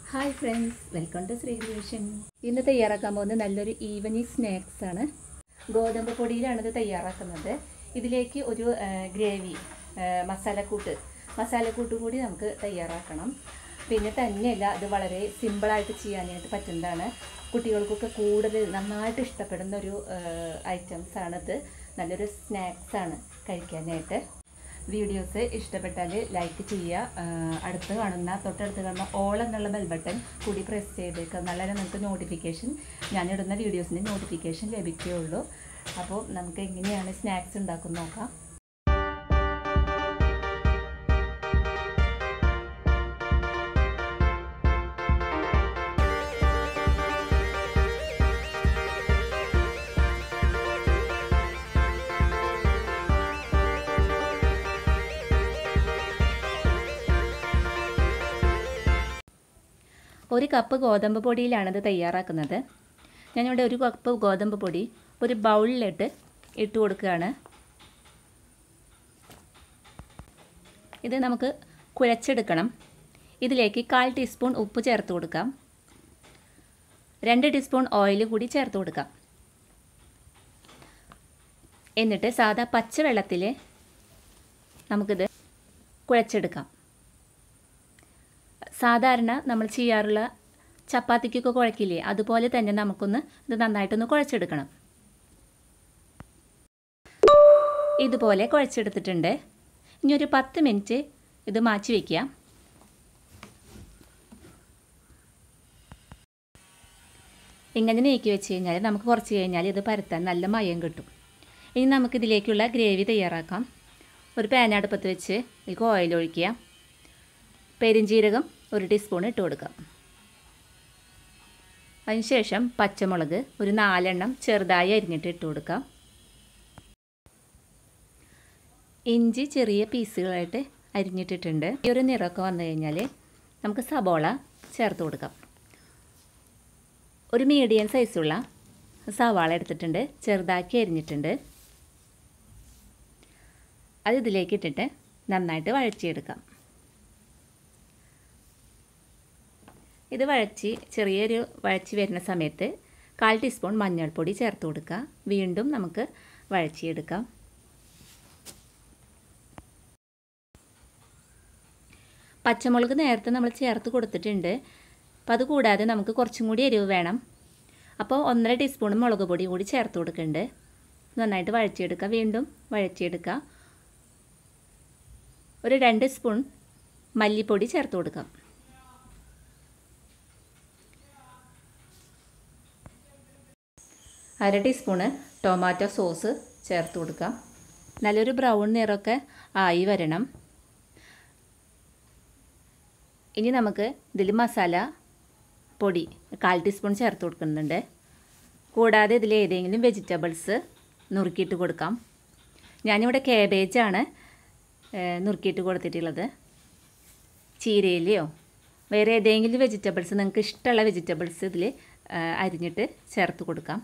hi friends welcome to Sree creation ഇന്ന് തയ്യാറാക്കാൻ പോകുന്ന നല്ലൊരു ഈവനിങ് സ്നാക്സ് ആണ് ഗോതമ്പ് പൊടിയിലാണ് ഇത് തയ്യാറാക്കുന്നത് ഇതിലേക്ക് ഒരു ആ, ഗ്രേവി ആ, മസാലക്കൂട്ട് മസാലക്കൂട്ട് കൂടി നമുക്ക് തയ്യാറാക്കണം പിന്നെ തന്നെയല്ല ഇത് വളരെ സിമ്പിളായിട്ട് ചെയ്യാനായിട്ട് പറ്റുന്നതാണ് കുട്ടികൾക്കൊക്കെ കൂടുതൽ നന്നായിട്ട് ഇഷ്ടപ്പെടുന്ന ഒരു ഐറ്റംസ് ആണിത് നല്ലൊരു സ്നാക്സ് ആണ് കഴിക്കാനായിട്ട് വീഡിയോസ് ഇഷ്ടപ്പെട്ടാൽ ലൈക്ക് ചെയ്യുക ആഹ് അടുത്ത് കാണുന്ന തൊട്ടടുത്ത് കാണുന്ന ഓൾ എന്നുള്ള ബെൽ ബട്ടൺ കൂടി പ്രസ് ചെയ്തേക്കുക എന്നാലേ നിങ്ങൾക്ക് നോട്ടിഫിക്കേഷൻ ഞാനിടുന്ന വീഡിയോസിന് നോട്ടിഫിക്കേഷൻ ലഭിക്കുകയുള്ളൂ അപ്പോൾ നമുക്ക് എങ്ങനെയാണ് സ്നാക്സ് ഉണ്ടാക്കുന്നത് നോക്കാം ഒരു കപ്പ് ഗോതമ്പ് പൊടിയിലാണിത് തയ്യാറാക്കുന്നത് ഞാനിവിടെ ഒരു കപ്പ് ഗോതമ്പ് പൊടി ഒരു ബൗളിലിട്ട് ഇട്ട് കൊടുക്കുകയാണ് ഇത് നമുക്ക് കുഴച്ചെടുക്കണം ഇതിലേക്ക് കാൽ ടീസ്പൂൺ ഉപ്പ് ചേർത്ത് കൊടുക്കാം രണ്ട് ടീസ്പൂൺ ഓയിൽ കൂടി ചേർത്ത് കൊടുക്കാം എന്നിട്ട് സാധാ പച്ചവെള്ളത്തിൽ നമുക്കിത് കുഴച്ചെടുക്കാം സാധാരണ നമ്മൾ ചെയ്യാറുള്ള ചപ്പാത്തിക്കൊക്കെ കുഴക്കില്ലേ അതുപോലെ തന്നെ നമുക്കൊന്ന് ഇത് നന്നായിട്ടൊന്ന് കുഴച്ചെടുക്കണം ഇതുപോലെ കുഴച്ചെടുത്തിട്ടുണ്ട് ഇനി ഒരു പത്ത് മിനിറ്റ് ഇത് മാറ്റി വയ്ക്കാം ഇങ്ങനെ നീക്കി വെച്ച് കഴിഞ്ഞാൽ നമുക്ക് കുറച്ച് കഴിഞ്ഞാൽ ഇത് പരത്താൻ നല്ല മയം കിട്ടും ഇനി നമുക്കിതിലേക്കുള്ള ഗ്രേവി തയ്യാറാക്കാം ഒരു പാൻ അടുപ്പത്ത് വെച്ച് ഇതിലേക്ക് ഓയിൽ ഒഴിക്കുക പെരിഞ്ജീരകം ഒരു ടീസ്പൂൺ ഇട്ട് കൊടുക്കാം അതിനുശേഷം പച്ചമുളക് ഒരു നാലെണ്ണം ചെറുതായി അരിഞ്ഞിട്ട് ഇട്ട് കൊടുക്കാം ഇഞ്ചി ചെറിയ പീസുകളായിട്ട് അരിഞ്ഞിട്ടിട്ടുണ്ട് ഈ ഒരു നിറമൊക്കെ വന്നു കഴിഞ്ഞാൽ നമുക്ക് സബോള ചേർത്ത് കൊടുക്കാം ഒരു മീഡിയം സൈസുള്ള സവാള എടുത്തിട്ടുണ്ട് ചെറുതാക്കി അരിഞ്ഞിട്ടുണ്ട് അത് ഇതിലേക്ക് ഇട്ടിട്ട് നന്നായിട്ട് വഴച്ചിയെടുക്കാം ഇത് വഴച്ച് ചെറിയൊരു വഴച്ച് വരുന്ന സമയത്ത് കാൽ ടീസ്പൂൺ മഞ്ഞൾപ്പൊടി ചേർത്ത് കൊടുക്കുക വീണ്ടും നമുക്ക് വഴച്ചിയെടുക്കാം പച്ചമുളക് നേരത്തെ നമ്മൾ ചേർത്ത് കൊടുത്തിട്ടുണ്ട് അപ്പം അത് കൂടാതെ നമുക്ക് കുറച്ചും കൂടി എരിവ് വേണം അപ്പോൾ ഒന്നര ടീസ്പൂൺ മുളക് പൊടി കൂടി ചേർത്ത് കൊടുക്കുന്നുണ്ട് നന്നായിട്ട് വഴച്ചിയെടുക്കുക വീണ്ടും വഴച്ചിയെടുക്കുക ഒരു രണ്ട് സ്പൂൺ മല്ലിപ്പൊടി ചേർത്ത് കൊടുക്കാം അര ടീസ്പൂണ് ടൊമാറ്റോ സോസ് ചേർത്ത് കൊടുക്കാം നല്ലൊരു ബ്രൗൺ നിറമൊക്കെ ആയി വരണം ഇനി നമുക്ക് ഇതിൽ മസാല പൊടി കാൽ ടീസ്പൂൺ ചേർത്ത് കൊടുക്കുന്നുണ്ട് കൂടാതെ ഇതിൽ ഏതെങ്കിലും വെജിറ്റബിൾസ് നുറുക്കിയിട്ട് കൊടുക്കാം ഞാനിവിടെ കേബേജാണ് നുറുക്കിയിട്ട് കൊടുത്തിട്ടുള്ളത് ചീരയിലയോ വേറെ ഏതെങ്കിലും വെജിറ്റബിൾസ് നിങ്ങൾക്ക് ഇഷ്ടമുള്ള വെജിറ്റബിൾസ് ഇതിൽ അരിഞ്ഞിട്ട് ചേർത്ത് കൊടുക്കാം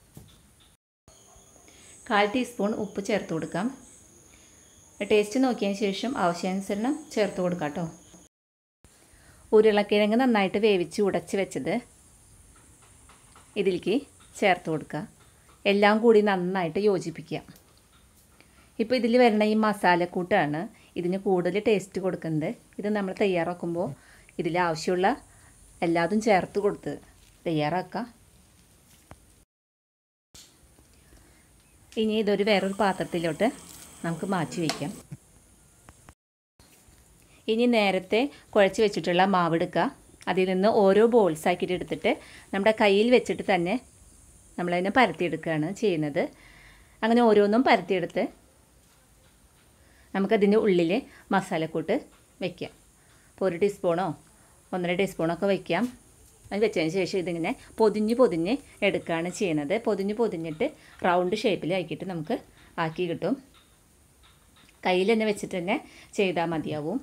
കാൽ ടീസ്പൂൺ ഉപ്പ് ചേർത്ത് കൊടുക്കാം ടേസ്റ്റ് നോക്കിയതിന് ശേഷം ആവശ്യാനുസരണം ചേർത്ത് കൊടുക്കാം കേട്ടോ ഉരുളക്കിഴങ്ങ് നന്നായിട്ട് വേവിച്ച് ഉടച്ച് വെച്ചത് ഇതിലേക്ക് ചേർത്ത് കൊടുക്കുക എല്ലാം കൂടി നന്നായിട്ട് യോജിപ്പിക്കുക ഇപ്പോൾ ഇതിൽ വരുന്ന ഈ മസാലക്കൂട്ടാണ് ഇതിന് കൂടുതൽ ടേസ്റ്റ് കൊടുക്കുന്നത് ഇത് നമ്മൾ തയ്യാറാക്കുമ്പോൾ ഇതിൽ ആവശ്യമുള്ള എല്ലാതും ചേർത്ത് കൊടുത്ത് തയ്യാറാക്കാം ഇനി ഇതൊരു വേറൊരു പാത്രത്തിലോട്ട് നമുക്ക് മാറ്റി വയ്ക്കാം ഇനി നേരത്തെ കുഴച്ച് വെച്ചിട്ടുള്ള മാവ് എടുക്കുക അതിൽ നിന്ന് ഓരോ ബോൾസ് ആക്കിയിട്ട് എടുത്തിട്ട് നമ്മുടെ കയ്യിൽ വെച്ചിട്ട് തന്നെ നമ്മളതിനെ പരത്തിയെടുക്കുകയാണ് ചെയ്യുന്നത് അങ്ങനെ ഓരോന്നും പരത്തിയെടുത്ത് നമുക്കതിൻ്റെ ഉള്ളിൽ മസാലക്കൂട്ട് വയ്ക്കാം അപ്പോൾ ഒരു ടീസ്പൂണോ ഒന്നര ടീസ്പൂണൊക്കെ വയ്ക്കാം അത് വെച്ചതിന് ശേഷം ഇതിങ്ങനെ പൊതിഞ്ഞ് പൊതിഞ്ഞ് എടുക്കുകയാണ് ചെയ്യുന്നത് പൊതിഞ്ഞ് പൊതിഞ്ഞിട്ട് റൗണ്ട് ഷേപ്പിലാക്കിയിട്ട് നമുക്ക് ആക്കി കിട്ടും കയ്യിൽ തന്നെ വെച്ചിട്ട് തന്നെ ചെയ്താൽ മതിയാവും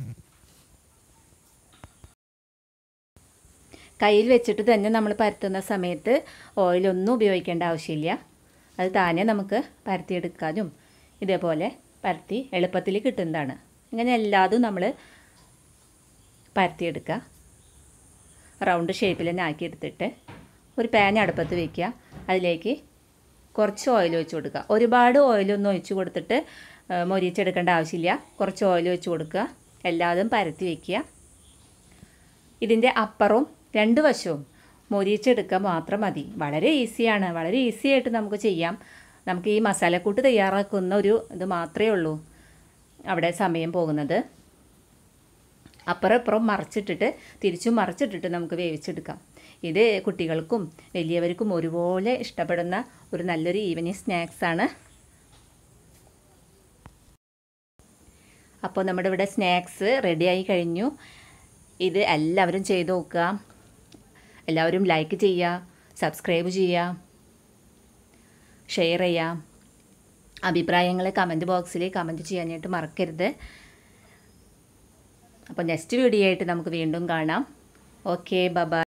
കയ്യിൽ വെച്ചിട്ട് തന്നെ നമ്മൾ പരത്തുന്ന സമയത്ത് ഓയിലൊന്നും ഉപയോഗിക്കേണ്ട ആവശ്യമില്ല അത് താനെ നമുക്ക് പരത്തിയെടുക്കാനും ഇതേപോലെ പരത്തി എളുപ്പത്തിൽ കിട്ടുന്നതാണ് ഇങ്ങനെ എല്ലാതും നമ്മൾ പരത്തിയെടുക്കുക റൗണ്ട് ഷേപ്പിൽ തന്നെ ആക്കി എടുത്തിട്ട് ഒരു പാൻ അടുപ്പത്ത് വെക്കുക അതിലേക്ക് കുറച്ച് ഓയിൽ ഒഴിച്ച് കൊടുക്കുക ഒരുപാട് ഓയിലൊന്നും ഒഴിച്ച് കൊടുത്തിട്ട് ആ, മൊരിച്ചെടുക്കേണ്ട ആവശ്യമില്ല കുറച്ച് ഓയിൽ ഒഴിച്ച് കൊടുക്കുക എല്ലാതും പരത്തി വയ്ക്കുക ഇതിൻ്റെ അപ്പുറവും രണ്ട് വശവും മൊരിച്ചെടുക്കുക മാത്രം മതി വളരെ ഈസിയാണ് വളരെ ഈസി ആയിട്ട് നമുക്ക് ചെയ്യാം നമുക്ക് ഈ മസാലക്കൂട്ട് തയ്യാറാക്കുന്ന ഒരു ഇത് മാത്രമേ ഉള്ളൂ അവിടെ സമയം പോകുന്നത് അപ്പുറം ഇപ്പുറം മറിച്ചിട്ടിട്ട് തിരിച്ചും മറിച്ചിട്ടിട്ട് നമുക്ക് വേവിച്ചെടുക്കാം ഇത് കുട്ടികൾക്കും വലിയവർക്കും ഒരുപോലെ ഇഷ്ടപ്പെടുന്ന ഒരു നല്ലൊരു ഈവനിങ് സ്നാക്സാണ് അപ്പോൾ നമ്മുടെ ഇവിടെ സ്നാക്സ് റെഡിയായി കഴിഞ്ഞു ഇത് എല്ലാവരും ചെയ്ത് നോക്കുക എല്ലാവരും ലൈക്ക് ചെയ്യുക സബ്സ്ക്രൈബ് ചെയ്യുക ഷെയർ ചെയ്യുക അഭിപ്രായങ്ങൾ കമൻറ്റ് ബോക്സിൽ കമൻറ്റ് ചെയ്യാനായിട്ട് മറക്കരുത് അപ്പോൾ നെക്സ്റ്റ് വീഡിയോ ആയിട്ട് നമുക്ക് വീണ്ടും കാണാം ഓക്കെ ബബ